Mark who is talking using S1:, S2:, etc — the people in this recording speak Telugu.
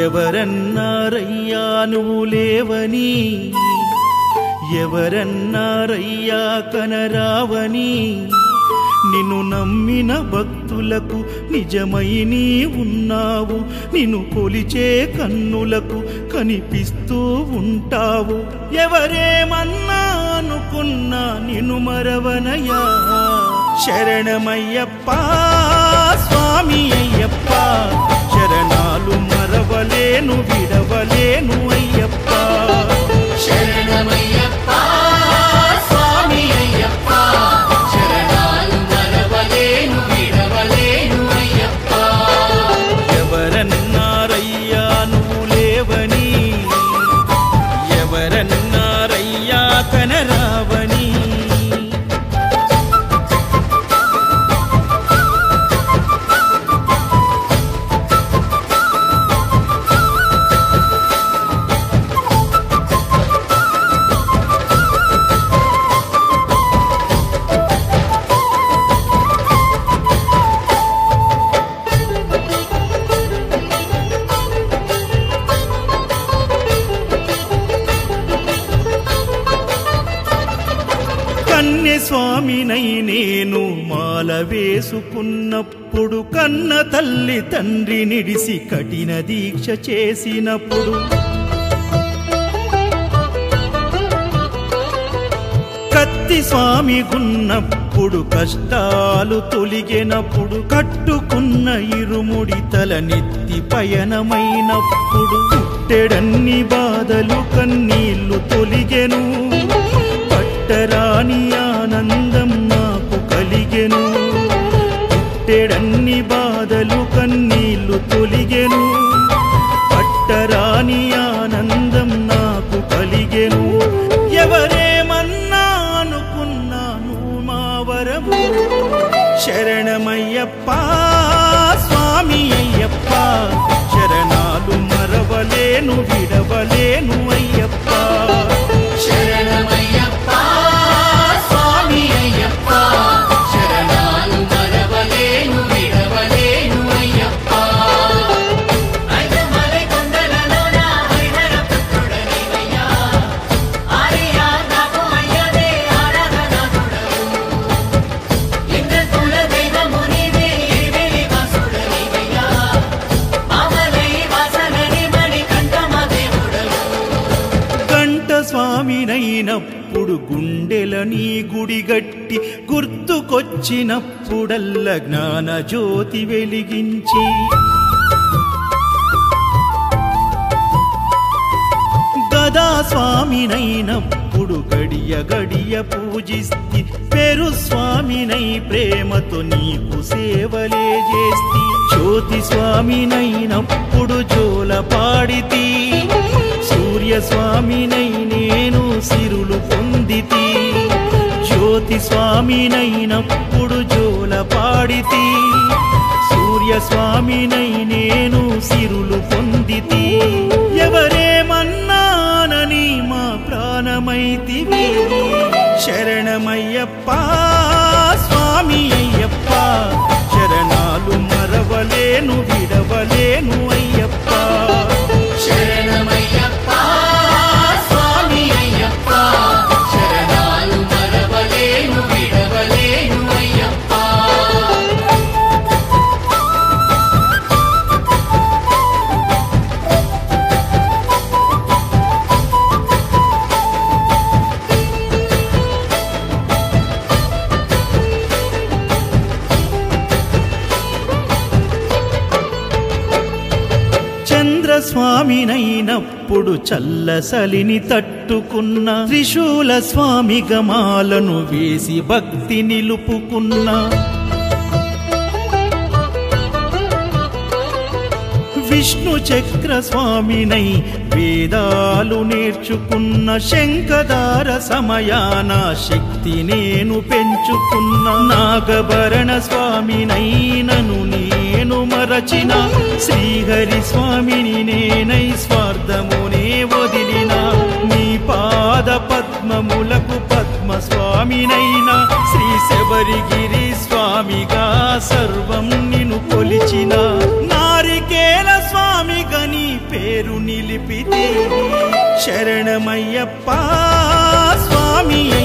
S1: ఎవరన్నారయ్యా నువ్వు లేవని ఎవరన్నారయ్యా కనరావని నిన్ను నమ్మిన భక్తులకు నిజమై నీ ఉన్నావు నిన్ను కొలిచే కన్నులకు కనిపిస్తూ ఉంటావు ఎవరేమన్నా అనుకున్నా నిన్ను మరవనయ్యా శరణమయ్యప్ప స్వామి అయ్యప్ప శరణాలు మరవలేను విడవలేను అయ్యప్ప
S2: శరణమయ్యప్ప స్వామి అయ్యప్ప శరణాలు మరవలేను విడవలేను అయ్యప్ప
S1: ఎవరన్నారయ్యా నువ్వు లేవని ఎవరన్నారయ్యా కనరావని కన్య స్వామినై నేను మాల వేసుకున్నప్పుడు కన్న తల్లి తండ్రి నిడిసి కఠిన దీక్ష చేసినప్పుడు కత్తి స్వామి గున్నప్పుడు కష్టాలు తొలిగినప్పుడు కట్టుకున్న ఇరుముడి తల నెత్తి పయనమైనప్పుడు పుట్టెడన్ని బాధలు కన్నీళ్లు తొలిగెను పట్టరాని ఆనందం నాకు కలిగెను పుట్టెడన్ని బాధలు కన్నీళ్లు తొలిగెను పట్టరాని ఆనందం నాకు కలిగెను ఎవరేమన్నా అనుకున్నాను మా వరము శరణమయ్యప్ప స్వామి అయ్యప్ప శరణాలు మరవలేను విడవలేను అయ్యప్ప
S2: శరణమయ్యప్ప స్వామి అయ్యప్ప శరణాలు మరవలేను విడవలేను అయ్యప్ప ఐదమలై కొండలలోన హరిహర పుత్రుడనివయ్యా ఆర్యా నాకు అయ్యదే ఆరాధనాథుడవు ఇంద్రకుల దైవము నీవే ఇరివెలి వాసుడనివయ్యా మామలై వాసనని మణి కంఠమ దేవుడవు
S1: కంట స్వామినైనప్పుడు గుండెల నీ గుడిగట్టి గుర్తుకొచ్చినప్పుడల్ల జ్ఞాన జ్యోతి వెలిగించి గదా స్వామినైనప్పుడు గడియ గడియ పూజిస్తి పెరు స్వామినై ప్రేమతో నీకు సేవలే చేస్తి జ్యోతి స్వామినైనప్పుడు జోల పాడితి సూర్య స్వామినై నేను సిరులు పొందితి జ్యోతి స్వామినైనప్పుడు జోల పాడితి సూర్య స్వామినై నేను సిరులు పొందితి ఎవరేమన్నానని మా ప్రాణమైతివి శరణమయ్యప్ప స్వామి అయ్యప్ప శరణాలు మరవలేను విడవలేను అయ్యప్ప
S2: శరణమయ్యప్ప స్వామి అయ్యప్ప శరణాలు మరవలేను విడవలేను అయ్యప్ప
S1: చంద్రస్వామినైనప్పుడు చల్లసలిని తట్టుకున్న త్రిశూల స్వామి గమాలను వేసి భక్తి నిలుపుకున్న విష్ణు చక్ర స్వామినై వేదాలు నేర్చుకున్న శంఖదార సమయాన శక్తి నేను పెంచుకున్న నాగభరణ స్వామినైనను నేను మరచిన శ్రీహరి స్వామిని నేనై స్వార్థమునే వదిలిన నీ పాద పద్మములకు పద్మ స్వామినైనా శ్రీ శబరిగిరి స్వామిగా సర్వం నిన్ను కొలిచిన నారికేల స్వామిగా నీ పేరు పేరు నిలిపితి శరణమయ్యప్ప స్వామి